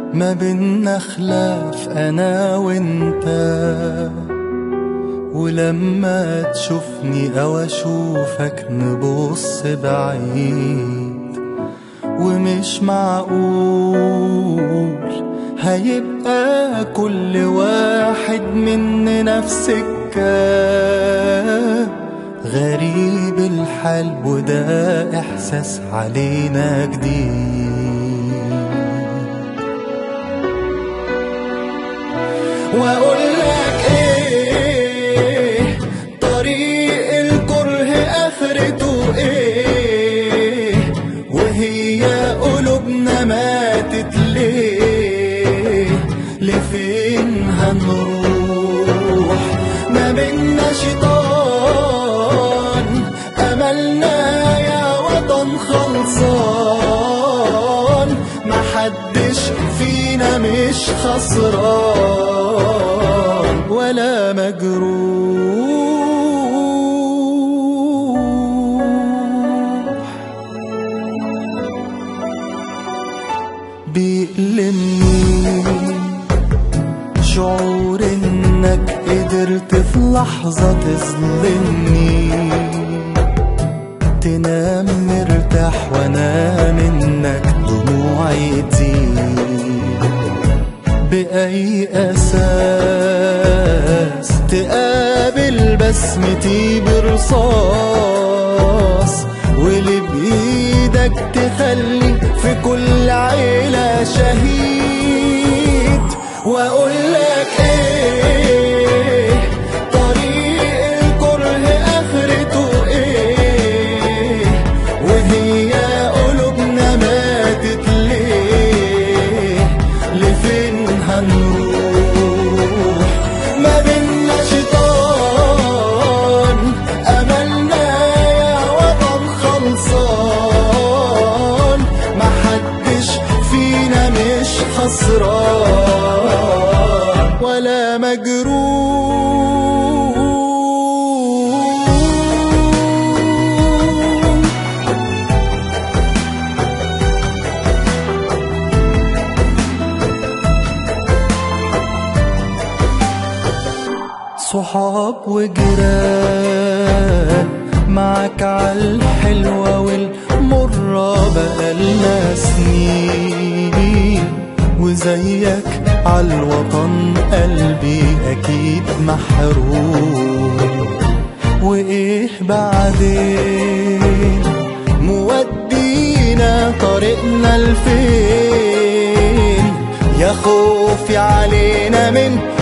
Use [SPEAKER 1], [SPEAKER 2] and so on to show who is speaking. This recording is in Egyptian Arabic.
[SPEAKER 1] ما بينا خلاف انا وانت ولما تشوفني او اشوفك نبص بعيد ومش معقول هيبقى كل واحد مننا في سكة غريب الحال وده احساس علينا جديد واقول لك ايه طريق الكره اخرته ايه وهي قلوبنا ماتت ليه لفين هنروح ما بينا شيطان املنا يا وطن خلصان محدش فينا مش خسران ولا مجروح بيألمني شعور انك قدرت في لحظة تظلمني تنام مرتاح وانا منك دموعي تزيد بأي أساس تقابل بسمتي برصاص واللي بإيدك تخلي في كل عيلة شهيد وأقول لك إيه طريق الكره آخرته إيه وهي قلوبنا ماتت ليه لفين هنروح ما بينا شيطان أملنا يا وطن خلصان محدش فينا مش خسران ولا مجروح صحاب وجيران معاك عالحلوة والمرة بقالنا سنين وزيك عالوطن قلبي أكيد محروم وإيه بعدين مودينا طريقنا لفين يا خوفي علينا من